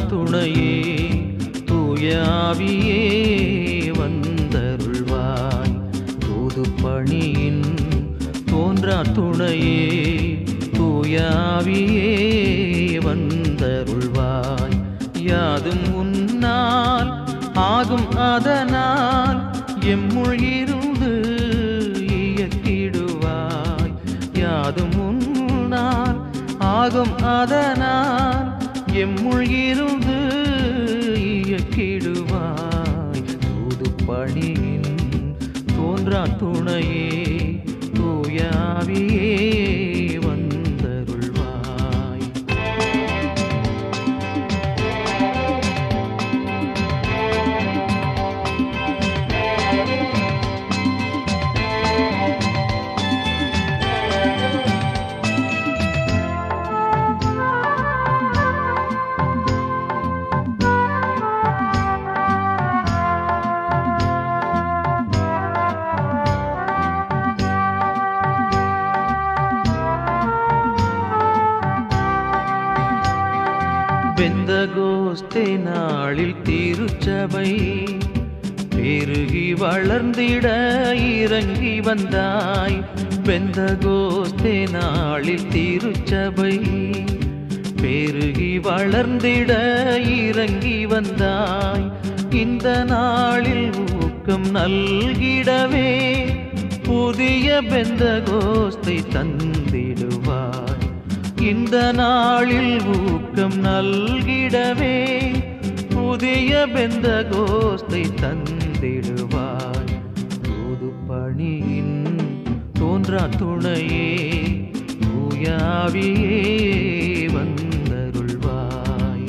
துணையே தூயாவியே வந்தருள்வாய் தூது பணியின் தோன்றா துணையே தூயாவியே வந்தருள்வாய் யாதும் உன்னால் ஆகும் அதனால் எம்முள் இருந்து இயக்கிடுவாய் யாதும் உன்னால் ஆகும் அதனால் எம்முள் இருந்து இயக்கிடுவாய் தூது பணியின் தோன்றா துணையே தூயாவியே வந்தருள்வாய் பெந்தகோஸ்தே நாளில் திருச்சபை பெருகி வளர்ந்திட இறங்கி வந்தாய் பெந்தகோஸ்தே நாளில் திருச்சபை பெருகி வளர்ந்திட இறங்கி வந்தாய் இந்த நாளில் ஊக்கம் நல்கிடவே புதிய பெந்தகோஸ்தை தந்திடுவாய் இந்த நாளில் ஊக்கம் நல்கிடவே புதிய பெந்த கோஸ்தை தந்திடுவாய் தூது பணியின் தோன்றா துணையே தூயாவியே வந்தருள்வாய்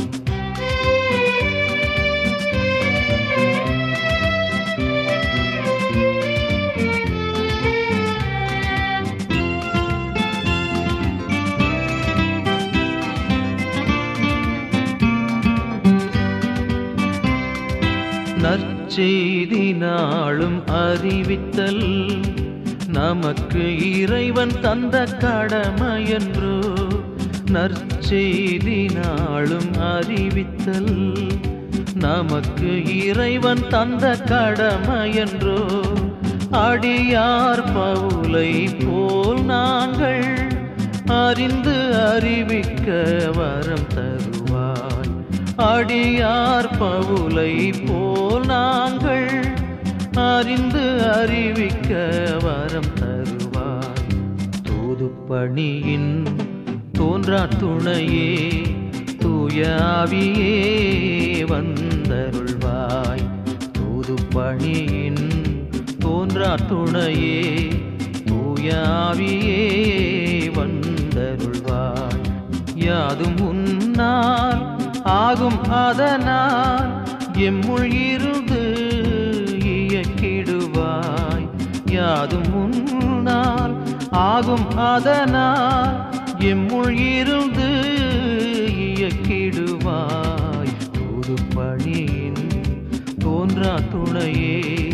நற்செய்தி நாளும் அறிவித்தல் நமக்கு இறைவன் தந்த கடமையன்றோ நற்செய்தி நாளும் அறிவித்தல் நமக்கு இறைவன் தந்த கடமையன்றோ அடியார் பவுலை போல் நாங்கள் அறிந்து அறிவிக்க வரம் தருவாய் அடியார் பவுலை போல் நாங்கள் அறிந்து அறிவிக்க வரம் தருவாய் தூது பணியின் தோன்றா துணையே தூயாவியே வந்தருள்வாய் தூது பணியின் தோன்றா துணையே தூயாவியே வந்தருள்வாய் யாதும் உன்னால் ஆகும் அதனால் எம்முள் இருந்து இயக்கிடுவாய் யாதும் உன்னால் ஆகும் அதனால் எம்முள் இருந்து இயக்கிடுவாய் தூது பணியின் தோன்றா துணையே